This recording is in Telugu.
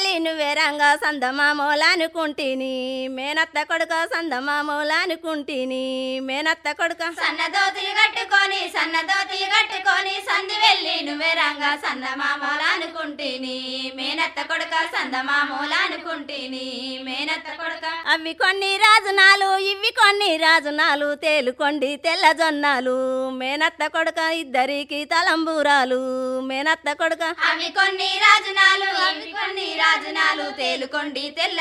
వెళ్ళి నువ్వే రంగా సందమామోలనుకుంటిని మేనత్త కొడుక సందమామోలనుకుంటిని మేనత్త కొడుక సన్నదోతులు కట్టుకొని సన్నదోతులు కట్టుకొని సంధి వెళ్ళి నువ్వే రంగా సందమామూల అనుకుంటేని మేనత్త కొడుక సందమామూల అనుకుంటేని మేనత్త కొడుక అవి కొన్ని రాజునాలు ఇవి కొన్ని రాజునాలు తేలుకొండి తెల్ల జొన్నాలు మేనత్త కొడుక ఇద్దరికి తలంబూరాలు మేనత్త కొడుక అవి కొన్ని రాజునాలు అవి కొన్ని రాజునాలు తేలుకొండి తెల్ల